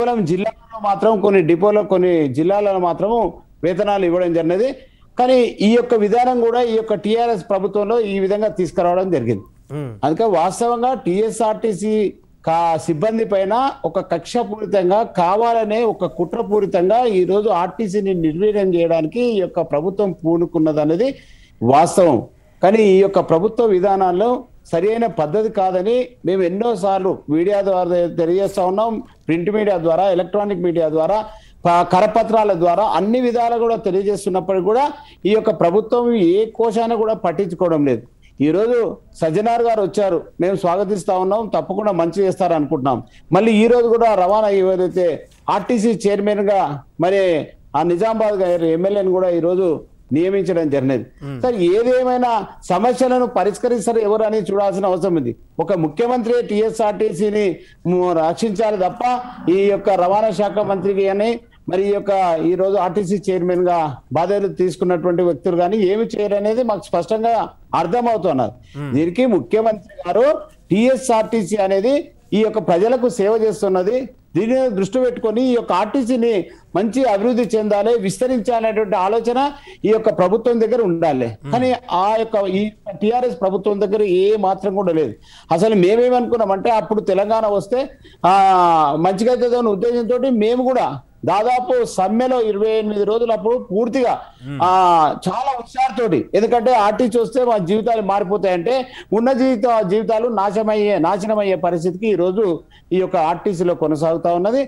కేవలం జిల్లాలో మాత్రం కొన్ని డిపోలో కొన్ని జిల్లాలలో మాత్రము వేతనాలు ఇవ్వడం జరిగినది కానీ ఈ యొక్క విధానం కూడా ఈ యొక్క టిఆర్ఎస్ ప్రభుత్వంలో ఈ విధంగా తీసుకురావడం జరిగింది ఉమ్, అందుకే వాస్తవంగా టిఎస్ఆర్టీసీ కా సిబ్బంది పైన ఒక కక్షపూరితంగా కావాలనే ఒక కుట్రపూరితంగా ఈ రోజు ఆర్టీసీని నిర్వీర్యం చేయడానికి ఈ యొక్క ప్రభుత్వం పూనుకున్నది అనేది వాస్తవం కానీ ఈ యొక్క ప్రభుత్వ విధానాల్లో సరైన పద్ధతి కాదని మేము ఎన్నోసార్లు మీడియా ద్వారా తెలియజేస్తా ఉన్నాం ప్రింట్ మీడియా ద్వారా ఎలక్ట్రానిక్ మీడియా ద్వారా ప- కరపత్రాల ద్వారా అన్ని విధాలు కూడా తెలియజేస్తున్నప్పటికీ కూడా ఈ యొక్క ప్రభుత్వం ఏ కోశాన్ని కూడా పట్టించుకోవడం లేదు ఈ రోజు సజ్జనార్ గారు వచ్చారు మేము స్వాగతిస్తా ఉన్నాం తప్పకుండా మంచి చేస్తారు అనుకుంటున్నాం మళ్ళీ ఈ రోజు కూడా రవాణా ఎవరైతే ఆర్టీసీ చైర్మన్ గా మరి ఆ నిజామాబాద్ గారి ఎమ్మెల్యేని కూడా ఈ రోజు నియమించడం జరిగినది సార్ ఏదేమైనా సమస్యలను పరిష్కరిస్తారు ఎవరు అని చూడాల్సిన అవసరం ఉంది ఒక ముఖ్యమంత్రి టిఎస్ఆర్టీసీని రక్షించాలి తప్ప ఈ యొక్క రవాణా శాఖ మంత్రికి అని మరి ఈ యొక్క ఈ రోజు ఆర్టీసీ చైర్మన్ గా బాధ్యతలు తీసుకున్నటువంటి వ్యక్తులు కానీ ఏమి చేయరు అనేది మాకు స్పష్టంగా అర్థమవుతున్నది దీనికి ముఖ్యమంత్రి గారు టిఎస్ఆర్టీసీ అనేది ఈ యొక్క ప్రజలకు సేవ చేస్తున్నది దీనిని దృష్టి పెట్టుకొని ఈ యొక్క ఆర్టీసీని మంచి అభివృద్ధి చెందాలి విస్తరించాలనేటువంటి ఆలోచన ఈ యొక్క ప్రభుత్వం దగ్గర ఉండాలి కానీ ఆ యొక్క ఈ టిఆర్ఎస్ ప్రభుత్వం దగ్గర ఏ మాత్రం కూడా లేదు అసలు మేమేమనుకున్నామంటే అప్పుడు తెలంగాణ వస్తే ఆ మంచిగా అవుతుందో అనే ఉద్దేశంతో మేము కూడా దాదాపు సమ్మెలో ఇరవై ఎనిమిది రోజులప్పుడు పూర్తిగా ఆ చాలా ఉత్సాహంతోటి ఎందుకంటే ఆర్టీసీ వస్తే మా జీవితాలు మారిపోతాయంటే ఉన్న జీవిత జీవితాలు నాశనమయ్యే నాశనమయ్యే పరిస్థితికి ఈ రోజు ఈ యొక్క ఆర్టీసీలో కొనసాగుతా ఉన్నది